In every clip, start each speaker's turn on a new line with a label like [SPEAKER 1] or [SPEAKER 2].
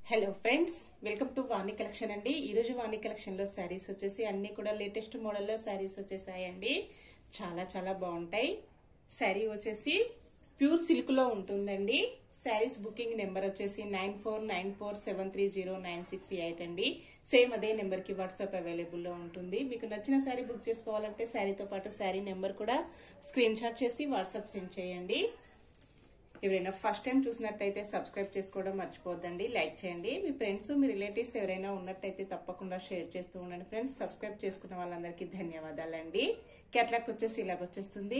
[SPEAKER 1] hello friends welcome to Vani collection అండి ఈరోజు వాణి collection లో శారీస్ వచ్చేసి అన్ని కూడా లేటెస్ట్ మోడల్లో శారీస్ వచ్చేసాయండి చాలా చాలా బాగుంటాయి శారీ వచ్చేసి ప్యూర్ సిల్క్ లో ఉంటుందండి శారీస్ బుకింగ్ నెంబర్ వచ్చేసి nine four nine four seven three zero nine six eight అండి సేమ్ అదే నెంబర్ కి వాట్సాప్ అవైలబుల్ లో ఉంటుంది మీకు నచ్చిన శారీ బుక్ చేసుకోవాలంటే శారీతో పాటు శారీ నెంబర్ కూడా స్క్రీన్ షాట్ చేసి వాట్సాప్ సెండ్ చేయండి ఎవరైనా ఫస్ట్ టైం చూసినట్టయితే సబ్స్క్రైబ్ చేసుకోవడం మర్చిపోద్దండి లైక్ చేయండి మీ ఫ్రెండ్స్ మీ రిలేటివ్స్ ఎవరైనా ఉన్నట్టయితే తప్పకుండా షేర్ చేస్తూ ఉండండి ఫ్రెండ్స్ సబ్స్క్రైబ్ చేసుకున్న వాళ్ళందరికీ ధన్యవాదాలండి కేటలాగ్ వచ్చేసి ఇలాగ వచ్చేస్తుంది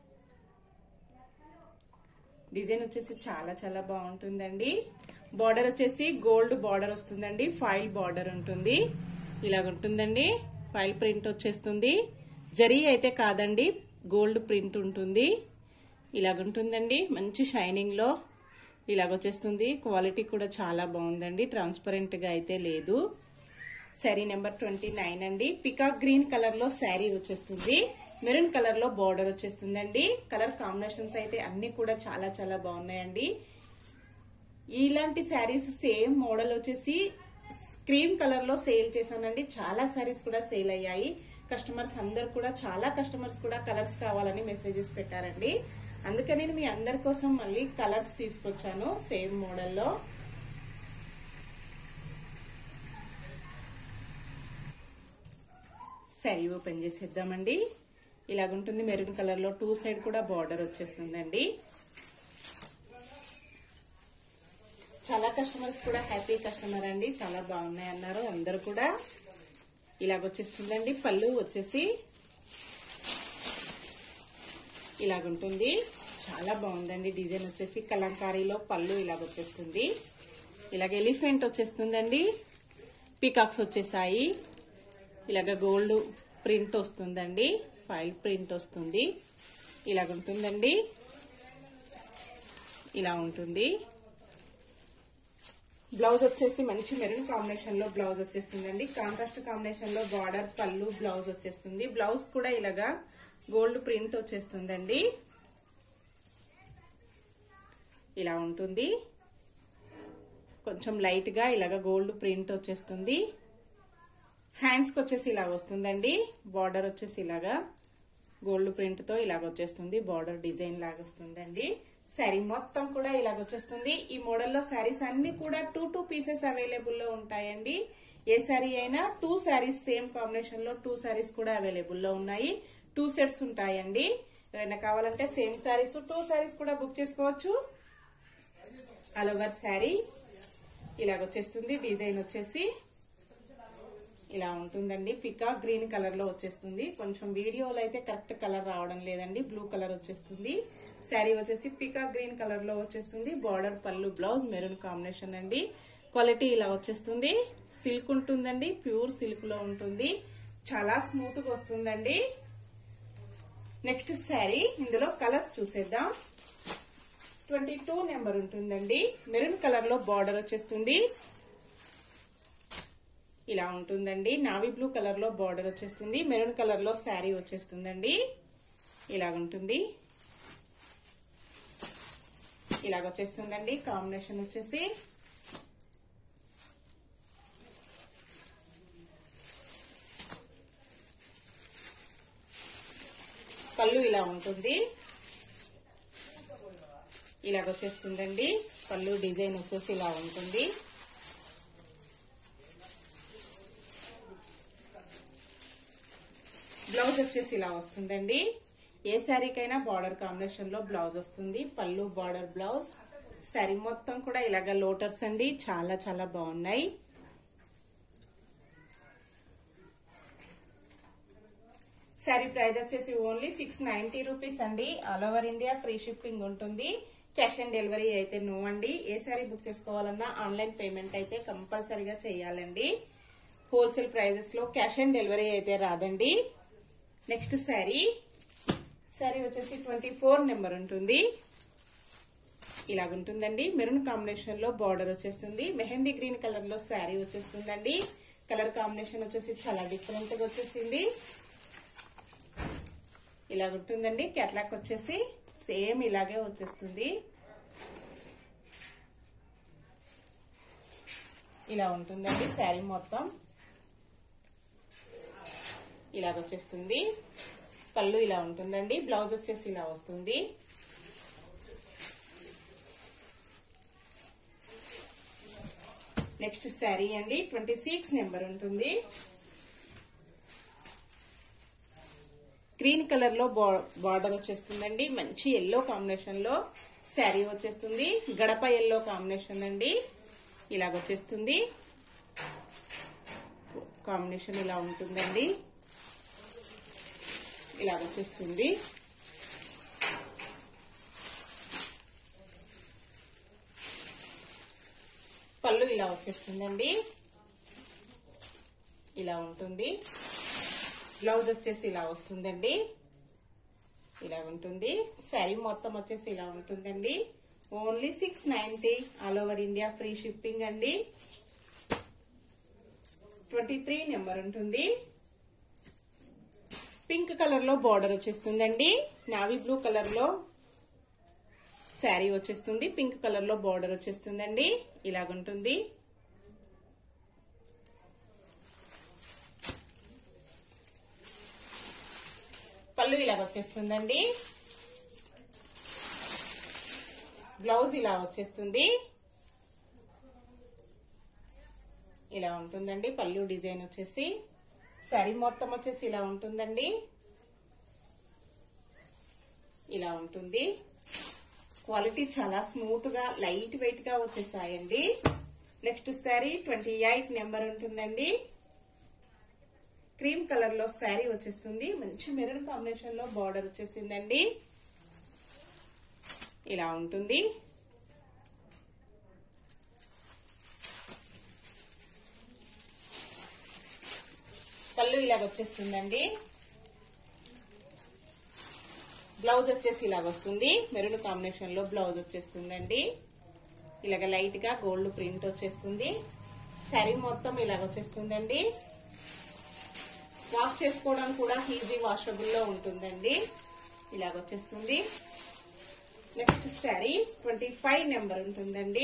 [SPEAKER 1] డిజైన్ వచ్చేసి చాలా చాలా బాగుంటుందండి బార్డర్ వచ్చేసి గోల్డ్ బార్డర్ వస్తుందండి ఫైల్ బార్డర్ ఉంటుంది ఇలాగ ఉంటుందండి ఫైల్ ప్రింట్ వచ్చేస్తుంది జరీ అయితే కాదండి గోల్డ్ ప్రింట్ ఉంటుంది ఇలాగ ఉంటుందండి మంచి షైనింగ్లో ఇలాగ వచ్చేస్తుంది క్వాలిటీ కూడా చాలా బాగుందండి ట్రాన్స్పరెంట్గా అయితే లేదు శారీ నెంబర్ ట్వంటీ నైన్ అండి పికాక్ గ్రీన్ కలర్లో శారీ వచ్చేస్తుంది మెరూన్ కలర్లో బార్డర్ వచ్చేస్తుందండి కలర్ కాంబినేషన్స్ అయితే అన్ని కూడా చాలా చాలా బాగున్నాయండి ఇలాంటి శారీస్ సేమ్ మోడల్ వచ్చేసి క్రీమ్ కలర్ లో సేల్ చేశానండి చాలా శారీస్ కూడా సేల్ అయ్యాయి కస్టమర్స్ అందరు కూడా చాలా కస్టమర్స్ కూడా కలర్స్ కావాలని మెసేజెస్ పెట్టారండి అందుకని నేను మీ అందరి కోసం మళ్ళీ కలర్స్ తీసుకొచ్చాను సేమ్ మోడల్లో శారీ ఓపెన్ చేసేద్దామండి ఇలాగుంటుంది మెరూన్ కలర్ లో టూ సైడ్ కూడా బార్డర్ వచ్చేస్తుందండి చాలా కస్టమర్స్ కూడా హ్యాపీ కస్టమర్ అండి చాలా బాగున్నాయి అన్నారు అందరు కూడా ఇలాగొచ్చేస్తుందండి పళ్ళు వచ్చేసి ఇలాగుంటుంది చాలా బాగుందండి డిజైన్ వచ్చేసి కలంకారీలో పళ్ళు ఇలాగొచ్చేస్తుంది ఇలాగ ఎలిఫెంట్ వచ్చేస్తుందండి పీకాక్స్ వచ్చేసాయి ఇలాగ గోల్డ్ ప్రింట్ వస్తుందండి ఫైల్ ప్రింట్ వస్తుంది ఇలాగ ఉంటుందండి ఇలా ఉంటుంది బ్లౌజ్ వచ్చేసి మంచి మెరూన్ కాంబినేషన్ లో బ్లౌజ్ వచ్చేస్తుందండి కాంట్రాస్ట్ కాంబినేషన్ లో బార్డర్ పళ్ళు బ్లౌజ్ వచ్చేస్తుంది బ్లౌజ్ కూడా ఇలాగా గోల్డ్ ప్రింట్ వచ్చేస్తుందండి ఇలా ఉంటుంది కొంచెం లైట్ గా ఇలాగ గోల్డ్ ప్రింట్ వచ్చేస్తుంది హ్యాండ్స్కి వచ్చేసి ఇలా వస్తుందండి బార్డర్ వచ్చేసి ఇలాగా గోల్డ్ ప్రింట్ తో ఇలాగ వచ్చేస్తుంది బార్డర్ డిజైన్ లాగా వస్తుందండి శారీ మొత్తం కూడా ఇలాగ వచ్చేస్తుంది ఈ మోడల్లో శారీస్ అన్ని కూడా టూ టూ పీసెస్ అవైలబుల్ లో ఉంటాయండి ఏ శారీ అయినా టూ శారీస్ సేమ్ కాంబినేషన్ లో టూ శారీస్ కూడా అవైలబుల్ లో ఉన్నాయి టూ సెట్స్ ఉంటాయండి ఎవరైనా కావాలంటే సేమ్ శారీస్ టూ శారీస్ కూడా బుక్ చేసుకోవచ్చు ఆల్ ఓవర్ శారీ ఇలాగ వచ్చేస్తుంది డిజైన్ వచ్చేసి ఇలా ఉంటుందండి పికా గ్రీన్ కలర్ లో వచ్చేస్తుంది కొంచెం వీడియోలో అయితే కరెక్ట్ కలర్ రావడం లేదండి బ్లూ కలర్ వచ్చేస్తుంది శారీ వచ్చేసి పికా గ్రీన్ కలర్ లో వచ్చేస్తుంది బార్డర్ పళ్ళు బ్లౌజ్ మెరూన్ కాంబినేషన్ అండి క్వాలిటీ ఇలా వచ్చేస్తుంది సిల్క్ ఉంటుందండి ప్యూర్ సిల్క్ లో ఉంటుంది చాలా స్మూత్ గా వస్తుందండి నెక్స్ట్ శారీ ఇందులో కలర్స్ చూసేద్దాం ట్వంటీ టూ నెంబర్ ఉంటుందండి మెరూన్ కలర్ లో బార్డర్ వచ్చేస్తుంది ఇలా ఉంటుందండి నావీ బ్లూ కలర్ లో బార్డర్ వచ్చేస్తుంది మెరూన్ కలర్ లో శారీ వచ్చేస్తుందండి ఇలాగ ఉంటుంది ఇలాగ వచ్చేస్తుందండి కాంబినేషన్ వచ్చేసి పళ్ళు ఇలా ఉంటుంది ఇలాగ వచ్చేస్తుందండి పళ్ళు డిజైన్ వచ్చేసి ఇలా ఉంటుంది బ్లౌజ్ వచ్చేసి ఇలా వస్తుందండి ఏ శారీకైనా బార్డర్ కాంబినేషన్ లో బ్లౌజ్ వస్తుంది పళ్ళు బార్డర్ బ్లౌజ్ శారీ మొత్తం కూడా ఇలాగ లోటర్స్ అండి చాలా చాలా బాగున్నాయి శారీ ప్రైస్ వచ్చేసి ఓన్లీ సిక్స్ నైన్టీ రూపీస్ అండి all over India free shipping ఉంటుంది క్యాష్ ఆన్ డెలివరీ అయితే నో అండి ఏ శారీ బుక్ చేసుకోవాలన్నా ఆన్లైన్ పేమెంట్ అయితే కంపల్సరీగా చేయాలండి హోల్సేల్ ప్రైజెస్ లో క్యాష్ ఆన్ డెలివరీ అయితే రాదండి నెక్స్ట్ శారీ శారీ వచ్చేసి ట్వంటీ ఫోర్ నెంబర్ ఉంటుంది ఇలాగుంటుందండి మెరూన్ కాంబినేషన్ లో బార్డర్ వచ్చేస్తుంది మెహందీ గ్రీన్ కలర్ లో శారీ వచ్చేస్తుందండి కలర్ కాంబినేషన్ వచ్చేసి చాలా డిఫరెంట్ గా వచ్చేసింది ఇలాగుంటుందండి కేటలాక్ వచ్చేసి సేమ్ ఇలాగే వచ్చేస్తుంది ఇలా ఉంటుందండి శారీ మొత్తం ఇలాగ వచ్చేస్తుంది పళ్ళు ఇలా ఉంటుందండి బ్లౌజ్ వచ్చేసి ఇలా వస్తుంది నెక్స్ట్ శారీ అండి ట్వంటీ సిక్స్ నెంబర్ ఉంటుంది గ్రీన్ కలర్ లో బార్డర్ వచ్చేస్తుందండి మంచి ఎల్లో కాంబినేషన్ లో శారీ వచ్చేస్తుంది గడప ఎల్లో కాంబినేషన్ అండి ఇలాగ వచ్చేస్తుంది కాంబినేషన్ ఇలా ఉంటుందండి ఇలాగ వచ్చేస్తుంది పళ్ళు ఇలా వచ్చేస్తుందండి ఇలా ఉంటుంది బ్లౌజ్ వచ్చేసి ఇలా వస్తుందండి ఇలా ఉంటుంది శారీ మొత్తం వచ్చేసి ఇలా ఉంటుందండి only six ninety all over India free shipping అండి ట్వంటీ త్రీ నెంబర్ ఉంటుంది పింక్ కలర్ లో బార్డర్ వచ్చేస్తుందండి నావీ బ్లూ కలర్ లో శారీ వచ్చేస్తుంది పింక్ కలర్ లో బార్డర్ వచ్చేస్తుందండి ఇలాగుంటుంది పళ్ళు ఇలాగ వచ్చేస్తుందండి బ్లౌజ్ ఇలా వచ్చేస్తుంది ఇలా ఉంటుందండి పళ్ళు డిజైన్ వచ్చేసి శారీ మొత్తం వచ్చేసి ఇలా ఉంటుందండి ఇలా ఉంటుంది క్వాలిటీ చాలా స్మూత్ గా లైట్ వెయిట్ గా వచ్చేసాయండి next sari twenty eight number ఉంటుందండి క్రీమ్ కలర్ లో శారీ వచ్చేస్తుంది మంచి మెరూన్ కాంబినేషన్ లో బార్డర్ వచ్చేసిందండి ఇలా ఉంటుంది పళ్ళు ఇలాగ వచ్చేస్తుందండి బ్లౌజ్ వచ్చేసి ఇలాగ వస్తుంది మెరూన్ కాంబినేషన్ లో బ్లౌజ్ వచ్చేస్తుందండి ఇలాగ లైట్ గా గోల్డ్ ప్రింట్ వచ్చేస్తుంది శారీ మొత్తం ఇలాగ వచ్చేస్తుందండి వాష్ చేసుకోవడం కూడా ఈజీ వాషబుల్ లో ఉంటుందండి ఇలాగ వచ్చేస్తుంది next sari twenty five number ఉంటుందండి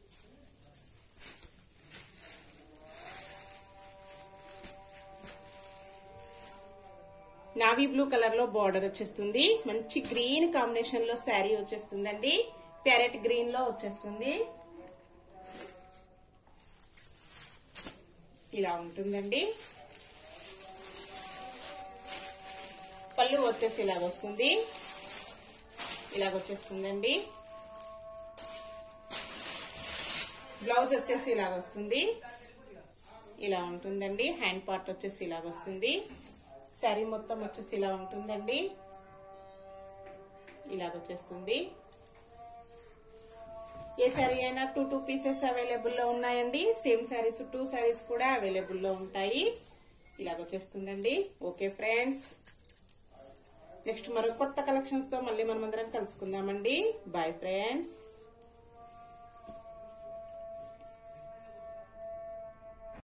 [SPEAKER 1] నావీ బ్లూ కలర్ లో బార్డర్ వచ్చేస్తుంది మంచి గ్రీన్ కాంబినేషన్ లో శారీ వచ్చేస్తుందండి ప్యారెట్ గ్రీన్ లో వచ్చేస్తుంది ఇలా ఉంటుందండి పళ్ళు వచ్చేసి ఇలాగ వస్తుంది ఇలాగ వచ్చేస్తుందండి బ్లౌజ్ వచ్చేసి ఇలాగ వస్తుంది ఇలా ఉంటుందండి హ్యాండ్ పార్ట్ వచ్చేసి ఇలాగ వస్తుంది శారీ మొత్తం వచ్చేసి ఇలా ఉంటుందండి ఇలాగ వచ్చేస్తుంది ఏ శారీ అయినా టూ టూ పీసెస్ అవైలబుల్ లో ఉన్నాయండి సేమ్ శారీస్ టూ శారీస్ కూడా అవైలబుల్ లో ఉంటాయి ఇలాగ వచ్చేస్తుందండి ఓకే ఫ్రెండ్స్ నెక్స్ట్ మరో కొత్త కలెక్షన్స్ తో మళ్ళీ మనం అందరం కలుసుకుందామండి బాయ్ ఫ్రెండ్స్